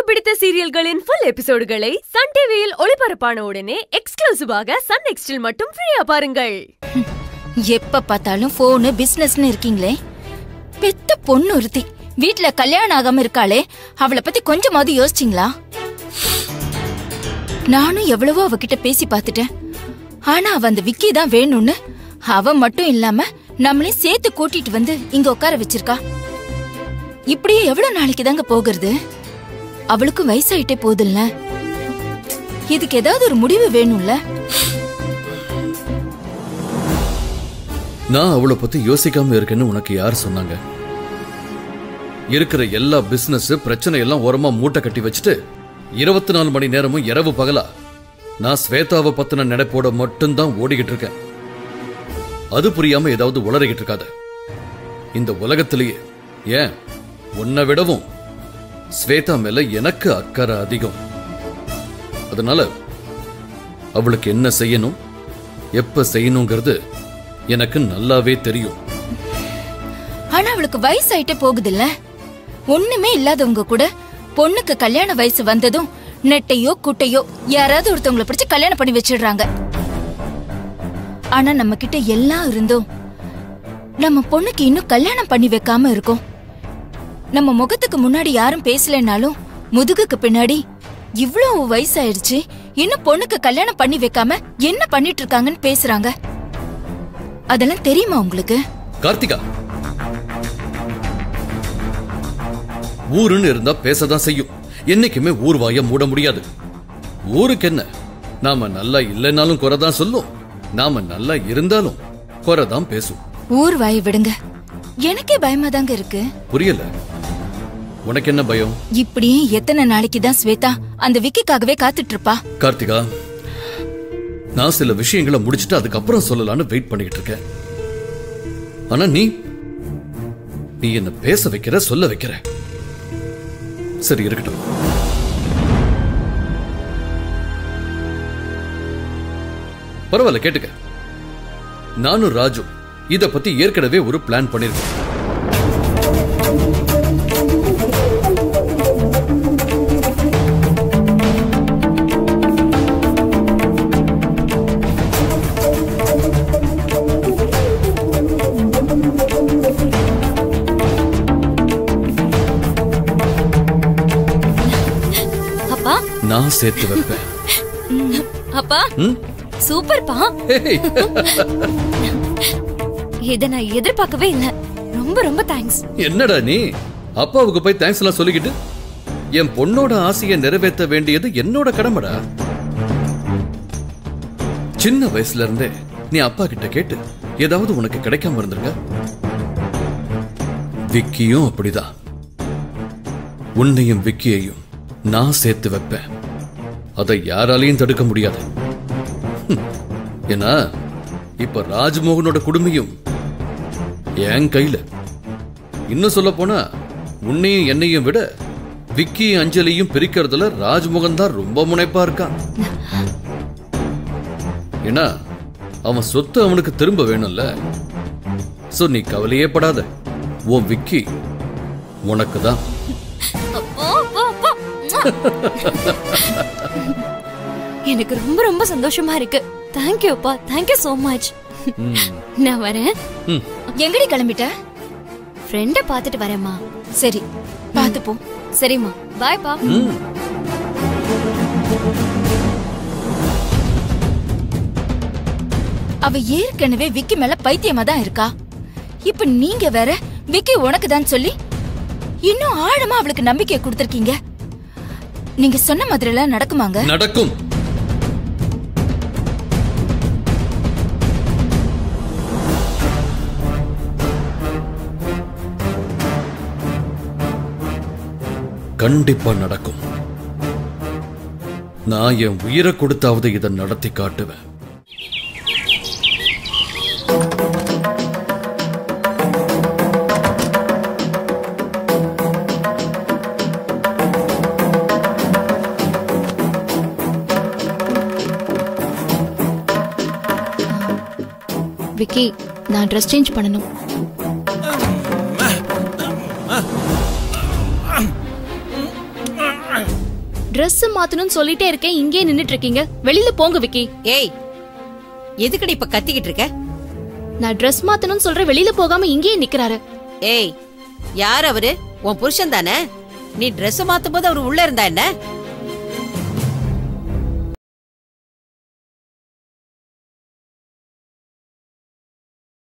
பிடித்த சீரியல்களின் full எபிசோடுகளை Sun டிவியில் ஒளிபரப்பான உடனே எக்ஸ்க்ளூசிவாக சன் நெக்ஸ்டில் மட்டும் ஃப்ரீயா பாருங்கள் எப்ப பார்த்தாலும் போனு பிசினஸ்னு இருக்கீங்களே பெத்த பொண்ணு ஒருத்தி வீட்ல கல்யாணம் ஆகாம இருக்காளே அவளை பத்தி கொஞ்சமாவது யோசிச்சிங்களா நானும் எவ்வளவோ அவகிட்ட பேசி பார்த்துட்டேன் ஆனா அவ அந்த விக்கி தான் வேணும்னு அவ மட்டும் இல்லாம நம்மளையும் சேர்த்து கூட்டிட்டு வந்து இங்க உட்கார வச்சிருக்கா இப்படியே எவ்வளவு நாளைக்கு தாங்க போகிறது அவளுக்கும் வயசாயிட்டே போதில்ல இதுக்கு ஏதாவது ஒரு முடிவு வேணும்ல நான் அவளை பத்தி யோசிக்காம இருக்கேன்னு உனக்கு யார் சொன்னாங்க இருக்கிற எல்லா பிசினஸ் பிரச்சனை எல்லாம் ஓரமா மூட்டை கட்டி வச்சுட்டு இருபத்தி நாலு மணி நேரமும் இரவு பகலா நான் ஸ்வேதாவை பத்தின நினைப்போட மட்டும்தான் ஓடிக்கிட்டு இருக்கேன் அது புரியாம ஏதாவது உளறிக்கிட்டு இருக்காத இந்த உலகத்திலேயே ஏன் உன்னை விடவும் ஸ்வேதா மேல எனக்கு அக்கறை அதிகம் அதனால அவளுக்கு என்ன செய்யணும் எப்ப செய்யணுங்கிறது எனக்கு நல்லாவே தெரியும் ஆனா அவளுக்கு வயசாயிட்டே போகுதுல்ல ஒண்ணுமே இல்லாதவங்க கூட பொண்ணுக்கு கல்யாண வயசு வந்ததும் நெட்டையோ குட்டையோ யாராவது ஒருத்தவங்கள பிடிச்சு கல்யாணம் பண்ணி வச்சிடுறாங்க ஆனா நம்ம கிட்ட எல்லாம் இருந்தும் நம்ம பொண்ணுக்கு இன்னும் கல்யாணம் பண்ணி வைக்காம இருக்கோம் நம்ம முகத்துக்கு முன்னாடி யாரும் பேசலைனாலும் முதுகுக்கு பின்னாடி இவ்வளவு வயசாயிடுச்சு இன்னும் பொண்ணுக்கு கல்யாணம் பண்ணி வைக்காம என்ன பண்ணிட்டு இருக்காங்கன்னு பேசுறாங்க அதெல்லாம் தெரியுமா உங்களுக்கு கார்த்திகா ஊருன்னு இருந்தா பேசதான் செய்யும் என்னைக்குமே ஊர் வாய மூட முடியாது ஊருக்கு என்ன நாம நல்லா இல்லைனாலும் குறைதான் சொல்லும் நாம நல்லா இருந்தாலும் குறைதான் பேசும் ஊர் வாயை விடுங்க எனக்கே பயமா தாங்க இருக்கு புரியல உனக்கு என்ன பயம் இப்படியே எத்தனை நாளைக்கு தான் ஸ்வேதா அந்த விக்கிக்காகவே காத்துட்டு இருப்பா கார்த்திகா நான் சில விஷயங்களை முடிச்சிட்டு அதுக்கப்புறம் சொல்லலாம்னு வெயிட் பண்ணிக்கிட்டு இருக்கேன் ஆனா நீ நீ என்ன பேச வைக்கிற சொல்ல வைக்கிற சரி இருக்கட்டும் பரவாயில்ல கேட்டுக்க நானும் ராஜு இத பத்தி ஏற்கனவே ஒரு பிளான் பண்ணிருக்கேன் அப்பா நான் சேர்த்து வைப்பேன் அப்பா ம்? சூப்பர்ப்பா ஹேய், இத நான் எதிர்பார்க்கவே இல்ல ரொம்ப ரொம்ப தேங்க்ஸ் என்னடா நீ அப்பாவுக்கு போய் தேங்க்ஸ் எல்லாம் சொல்லிக்கிட்டு என் பொண்ணோட ஆசையை நிறைவேற்ற வேண்டியது என்னோட கடமைடா சின்ன வயசுல இருந்தே நீ அப்பா கிட்ட கேட்டு ஏதாவது உனக்கு கிடைக்காம இருந்திருக்க விக்கியும் அப்படிதான் உன்னையும் விக்கியையும் நான் சேர்த்து வைப்பேன் அதை யாராலையும் தடுக்க முடியாது ஹம். ஏன்னா இப்ப ராஜ்மோகனோட குடுமையும் என் கையில இன்னும் சொல்ல போனா உன்னையும் என்னையும் விட விக்கி அஞ்சலியும் பிரிக்கிறதுல ராஜ்மோகன் தான் ரொம்ப முனைப்பா இருக்கான் ஏன்னா அவன் சொத்து அவனுக்கு திரும்ப வேணும்ல சோ நீ கவலையே படாத உன் விக்கி உனக்கு தான் எனக்கு ரொம்ப ரொம்ப சந்தோஷமா இருக்கு தேங்க்யூ அப்பா தேங்க்யூ so மச் நான் வரேன் எங்கடி கிளம்பிட்ட ஃப்ரெண்ட பாத்துட்டு வரேம்மா சரி பாத்து போ சரிம்மா பாய்ப்பா அவ ஏற்கனவே விக்கி மேல பைத்தியமா தான் இருக்கா இப்ப நீங்க வேற விக்கி உனக்கு தான் சொல்லி இன்னும் ஆழமா அவளுக்கு நம்பிக்கை கொடுத்திருக்கீங்க நீங்க சொன்ன மாதிரி எல்லாம் நடக்குமாங்க நடக்கும் கண்டிப்பா நடக்கும் நான் என் உயிரை கொடுத்தாவது இதை நடத்தி காட்டுவேன் விக்கி நான் ட்ரெஸ் சேஞ்ச் பண்ணணும் Dress மாத்தணும்னு சொல்லிட்டே இருக்கேன் இங்கே நின்னுட்டு இருக்கீங்க வெளியில போங்க விக்கி ஏய் எதுக்குடி இப்ப கத்திக்கிட்டு இருக்க நான் Dress மாத்தணும்னு சொல்றேன் வெளியில போகாம இங்கேயே நிக்கிறாரு ஏய் யார் அவரு உன் புருஷன் தானே நீ Dress மாத்தும் போது அவர் உள்ள இருந்தா என்ன